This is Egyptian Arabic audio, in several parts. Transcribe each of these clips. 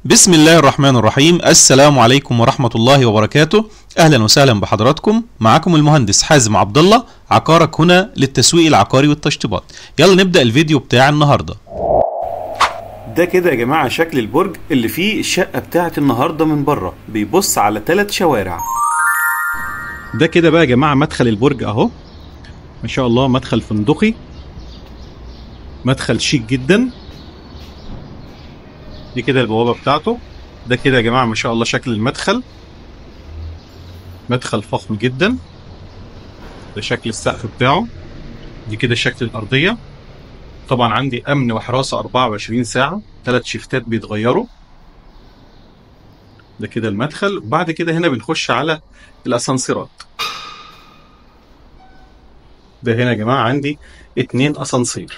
بسم الله الرحمن الرحيم السلام عليكم ورحمة الله وبركاته أهلا وسهلا بحضراتكم معكم المهندس حازم عبد الله عقارك هنا للتسويق العقاري والتشطيبات يلا نبدأ الفيديو بتاع النهاردة ده كده يا جماعة شكل البرج اللي فيه الشقة بتاعت النهاردة من بره بيبص على ثلاث شوارع ده كده بقى يا جماعة مدخل البرج اهو ما شاء الله مدخل فندقي مدخل شيك جدا دي كده البوابة بتاعته ده كده يا جماعة ما شاء الله شكل المدخل مدخل فخم جدا ده شكل السقف بتاعه دي كده شكل الأرضية طبعا عندي أمن وحراسة 24 ساعة ثلاث شيفتات بيتغيروا ده كده المدخل وبعد كده هنا بنخش على الأسانسيرات ده هنا يا جماعة عندي اتنين أسانسير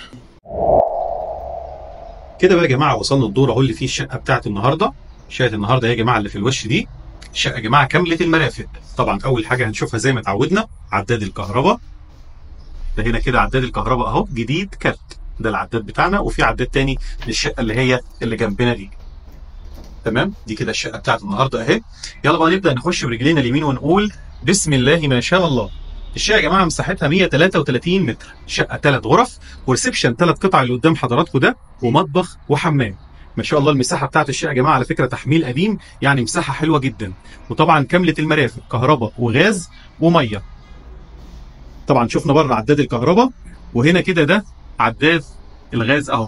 كده بقى يا جماعه وصلنا الدور اهو اللي فيه الشقه بتاعت النهارده شقه النهارده يا جماعه اللي في الوش دي الشقه يا جماعه كامله المرافق طبعا اول حاجه هنشوفها زي ما اتعودنا عداد الكهرباء ده هنا كده عداد الكهرباء اهو جديد كارت ده العداد بتاعنا وفي عداد تاني للشقه اللي هي اللي جنبنا دي تمام دي كده الشقه بتاعت النهارده اهي يلا بقى نبدا نخش برجلينا اليمين ونقول بسم الله ما شاء الله الشقه يا جماعه مساحتها 133 متر شقه ثلاث غرف وريسبشن ثلاث قطع اللي قدام حضراتكم ده ومطبخ وحمام ما شاء الله المساحه بتاعت الشقه يا جماعه على فكره تحميل قديم يعني مساحه حلوه جدا وطبعا كامله المرافق كهرباء وغاز وميه طبعا شفنا بره عداد الكهرباء وهنا كده ده عداد الغاز اهو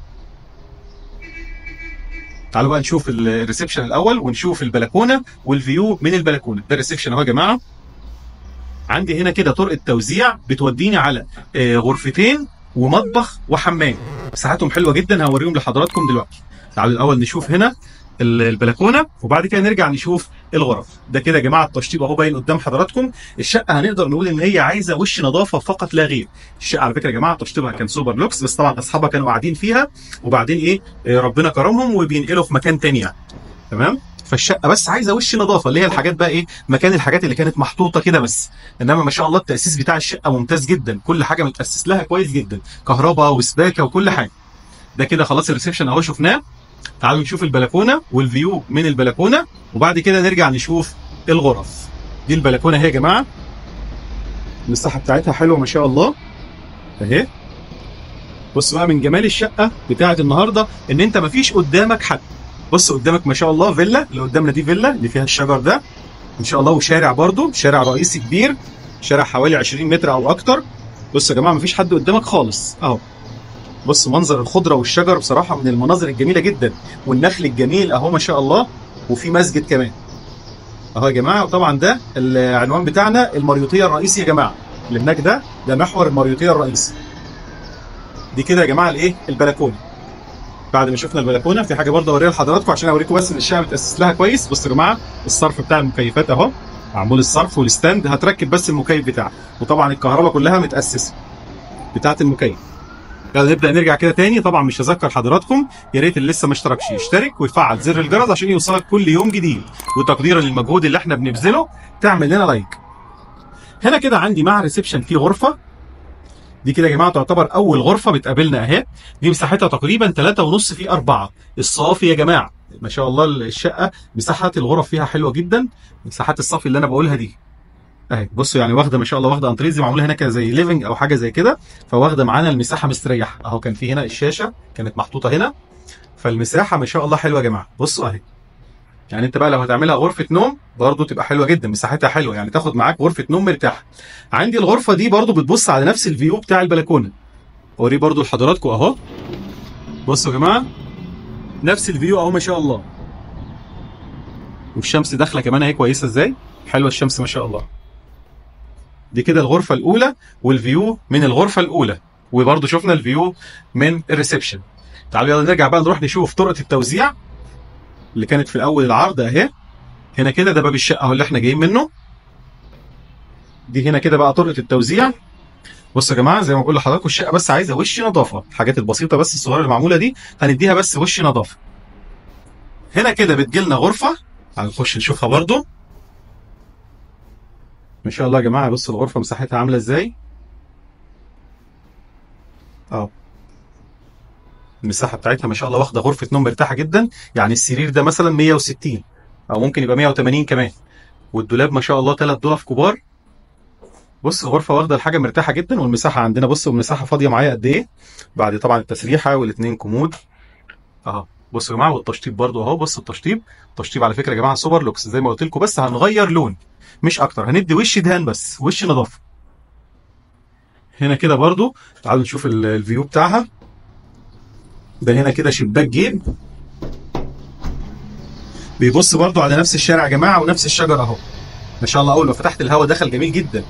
تعالوا بقى نشوف الريسبشن الاول ونشوف البلكونه والفيو من البلكونه ده الريسبشن اهو يا جماعه عندي هنا كده طرقه توزيع بتوديني على آه، غرفتين ومطبخ وحمام مساحتهم حلوه جدا هوريهم لحضراتكم دلوقتي تعالوا الاول نشوف هنا ال- البلكونه وبعد كده نرجع نشوف الغرف ده كده يا جماعه التشطيب اهو باين قدام حضراتكم الشقه هنقدر نقول ان هي عايزه وش نظافه فقط لا غير الشقه على فكره يا جماعه تشطيبها كان سوبر لوكس بس طبعا اصحابها كانوا قاعدين فيها وبعدين ايه آه، ربنا كرمهم وبينقلوا في مكان تاني يعني تمام فالشقه بس عايزه وش نظافه اللي هي الحاجات بقى ايه مكان الحاجات اللي كانت محطوطه كده بس انما ما شاء الله التاسيس بتاع الشقه ممتاز جدا كل حاجه متاسس لها كويس جدا كهرباء وسباكه وكل حاجه ده كده خلاص الريسبشن اهو شفناه تعالوا نشوف البلكونه والفيو من البلكونه وبعد كده نرجع نشوف الغرف دي البلكونه اهي يا جماعه المساحه بتاعتها حلوه ما شاء الله اهي بص بقى من جمال الشقه بتاعت النهارده ان انت مفيش قدامك حد بص قدامك ما شاء الله فيلا اللي قدامنا دي فيلا اللي فيها الشجر ده ان شاء الله وشارع برضو شارع رئيسي كبير شارع حوالي 20 متر او اكتر بص يا جماعه مفيش حد قدامك خالص اهو بص منظر الخضره والشجر بصراحه من المناظر الجميله جدا والنخل الجميل اهو ما شاء الله وفي مسجد كمان اهو يا جماعه وطبعا ده العنوان بتاعنا المريوطيه الرئيسي يا جماعه اللي هناك ده ده محور المريوطيه الرئيسي دي كده يا جماعه الايه البلكونه بعد ما شفنا البلكونه في حاجه برضه اوريها لحضراتكم عشان اوريكم بس ان الشقه متاسس لها كويس بصوا يا جماعه الصرف بتاع المكيفات اهو معمول الصرف والستاند هتركب بس المكيف بتاعك وطبعا الكهرباء كلها متاسسه بتاعه المكيف يلا نبدا نرجع كده تاني طبعا مش هذكر حضراتكم يا ريت اللي لسه ما اشتركش يشترك ويفعل زر الجرس عشان يوصلك كل يوم جديد وتقديرا للمجهود اللي احنا بنبذله تعمل لنا لايك هنا كده عندي مع ريسبشن في غرفه دي كده يا جماعه تعتبر اول غرفه بتقابلنا اهي دي مساحتها تقريبا 3.5 في 4 الصافي يا جماعه ما شاء الله الشقه مساحات الغرف فيها حلوه جدا مساحات الصافي اللي انا بقولها دي اهي بصوا يعني واخده ما شاء الله واخده انتريزي معموله هنا كده زي ليفنج او حاجه زي كده فواخده معانا المساحه مستريحه اهو كان في هنا الشاشه كانت محطوطه هنا فالمساحه ما شاء الله حلوه يا جماعه بصوا اهي يعني انت بقى لو هتعملها غرفه نوم برضه تبقى حلوه جدا مساحتها حلوه يعني تاخد معاك غرفه نوم مرتاحه عندي الغرفه دي برضه بتبص على نفس الفيو بتاع البلكونه اوريه برضه لحضراتكم اهو بصوا يا جماعه نفس الفيو اهو ما شاء الله والشمس داخله كمان اهي كويسه ازاي حلوه الشمس ما شاء الله دي كده الغرفه الاولى والفيو من الغرفه الاولى وبرضه شفنا الفيو من الريسبشن تعالوا يلا نرجع بقى نروح نشوف طرقه التوزيع اللي كانت في الاول العرض اهي هنا كده ده باب الشقه اهو اللي احنا جايين منه دي هنا كده بقى طرقه التوزيع بصوا يا جماعه زي ما بقول لحضراتكم الشقه بس عايزه وش نظافه الحاجات البسيطه بس الصغيره اللي معموله دي هنديها بس وش نظافه هنا كده بتجيلنا غرفه هنخش نشوفها برضو ما شاء الله يا جماعه بصوا الغرفه مساحتها عامله ازاي اه المساحه بتاعتها ما شاء الله واخده غرفه نوم مرتاحه جدا يعني السرير ده مثلا 160 او ممكن يبقى 180 كمان والدولاب ما شاء الله ثلاث ضلف كبار بص غرفه واخده الحاجه مرتاحه جدا والمساحه عندنا بص والمساحه فاضيه معايا قد ايه بعد طبعا التسريحه والاثنين كومود اهو بصوا يا جماعه والتشطيب برضو اهو بص التشطيب التشطيب على فكره يا جماعه سوبر لوكس زي ما قلت لكم بس هنغير لون مش اكتر هندي وش دهان بس وش نظافه هنا كده برضو تعالوا نشوف ال- الفيو بتاعها ده هنا كده شباك جيب بيبص برضو على نفس الشارع يا جماعه ونفس الشجر اهو ما شاء الله اول ما فتحت الهواء دخل جميل جدا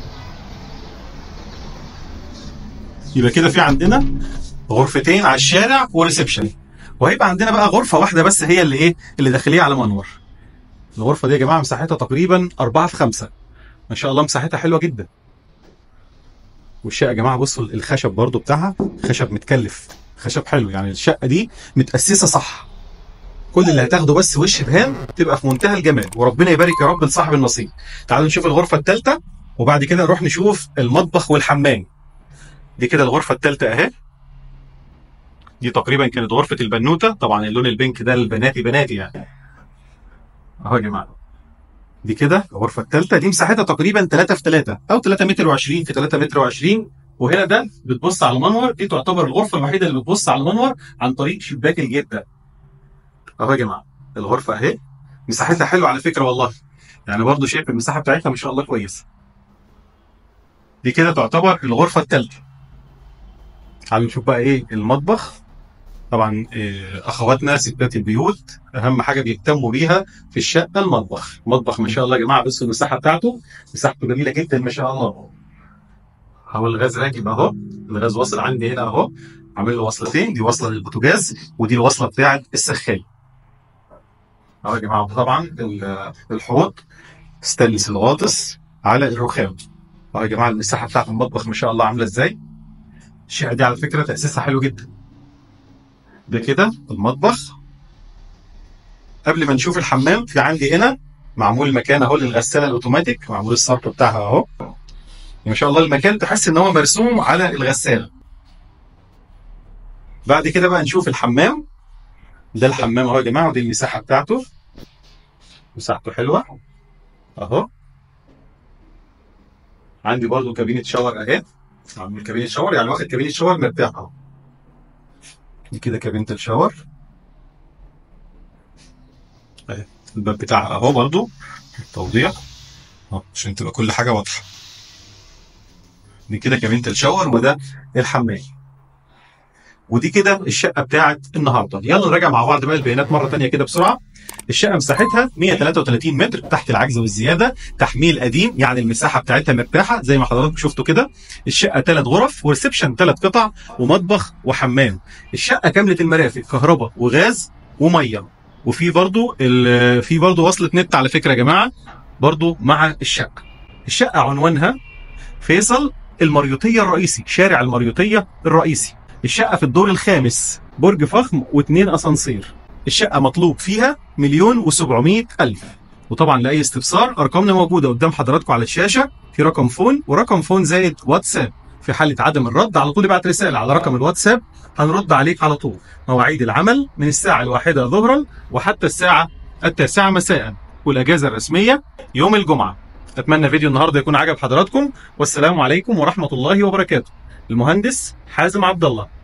يبقى كده في عندنا غرفتين على الشارع وريسبشن وهيبقى عندنا بقى غرفه واحده بس هي اللي ايه اللي داخليه على منور الغرفه دي يا جماعه مساحتها تقريبا 4 في 5 ما شاء الله مساحتها حلوه جدا والشقه يا جماعه بصوا الخشب برضو بتاعها خشب متكلف خشب حلو يعني الشقه دي متاسسه صح كل اللي هتاخده بس وش دهان تبقى في منتهى الجمال وربنا يبارك يا رب لصاحب النصيب تعالوا نشوف الغرفه الثالثه وبعد كده نروح نشوف المطبخ والحمام دي كده الغرفه الثالثه اهي دي تقريبا كانت غرفه البنوته طبعا اللون البينك ده البناتي بناتي يعني اهو يا جماعه دي كده الغرفه الثالثه دي مساحتها تقريبا 3 في 3 او 3 متر و20 في 3 متر و20 وهنا ده بتبص على المنور دي تعتبر الغرفه الوحيده اللي بتبص على المنور عن طريق شباك الجيب ده اهو يا جماعه الغرفه اهي مساحتها حلوه على فكره والله يعني برضو شايف المساحه بتاعتها ما شاء الله كويسه دي كده تعتبر الغرفه الثالثه تعالوا نشوف بقى ايه المطبخ طبعا إيه اخواتنا ستات البيوت اهم حاجه بيهتموا بيها في الشقه المطبخ المطبخ ما شاء الله يا جماعه بصوا المساحه بتاعته مساحته جميله جدا ما شاء الله اهو الغاز راكب اهو الغاز واصل عندي هنا اهو عامل له وصلتين دي وصله للبوتاجاز ودي الوصله بتاعه السخان اهو يا جماعه طبعا ال- الحوض ستانلس الغاطس على الرخام اهو يا جماعه المساحه بتاعت المطبخ ما شاء الله عامله ازاي الشقه دي على فكره تاسيسها حلو جدا ده كده المطبخ قبل ما نشوف الحمام في عندي هنا معمول مكان اهو للغساله الاوتوماتيك معمول الصرف بتاعها اهو ما شاء الله المكان تحس ان هو مرسوم على الغساله بعد كده بقى نشوف الحمام ده الحمام اهو يا جماعه ودي المساحه بتاعته مساحته حلوه اهو عندي برضو كابينه شاور اهي عامل كابينه شاور يعني واخد كابينه شاور مرتاح اهو دي كده كابينه الشاور اهي الباب بتاعها اهو برضو توضيح اهو عشان تبقى كل حاجه واضحه دي كده كابينه الشاور وده الحمام ودي كده الشقه بتاعت النهارده يلا نراجع مع بعض بقى البيانات مره تانية كده بسرعه الشقه مساحتها 133 متر تحت العجز والزياده تحميل قديم يعني المساحه بتاعتها مرتاحه زي ما حضراتكم شفتوا كده الشقه ثلاث غرف وريسبشن ثلاث قطع ومطبخ وحمام الشقه كامله المرافق كهرباء وغاز وميه وفي برضو ال- في برضو وصله نت على فكره يا جماعه برضو مع الشقه الشقه عنوانها فيصل المريوطيه الرئيسي شارع المريوطيه الرئيسي الشقه في الدور الخامس برج فخم واثنين اسانسير الشقه مطلوب فيها مليون و700 الف وطبعا لاي استفسار ارقامنا موجوده قدام حضراتكم على الشاشه في رقم فون ورقم فون زائد واتساب في حاله عدم الرد على طول ابعت رساله على رقم الواتساب هنرد عليك على طول مواعيد العمل من الساعه الواحدة ظهرا وحتى الساعه التاسعة مساء والاجازه الرسميه يوم الجمعه اتمنى فيديو النهارده يكون عجب حضراتكم والسلام عليكم ورحمه الله وبركاته المهندس حازم عبد الله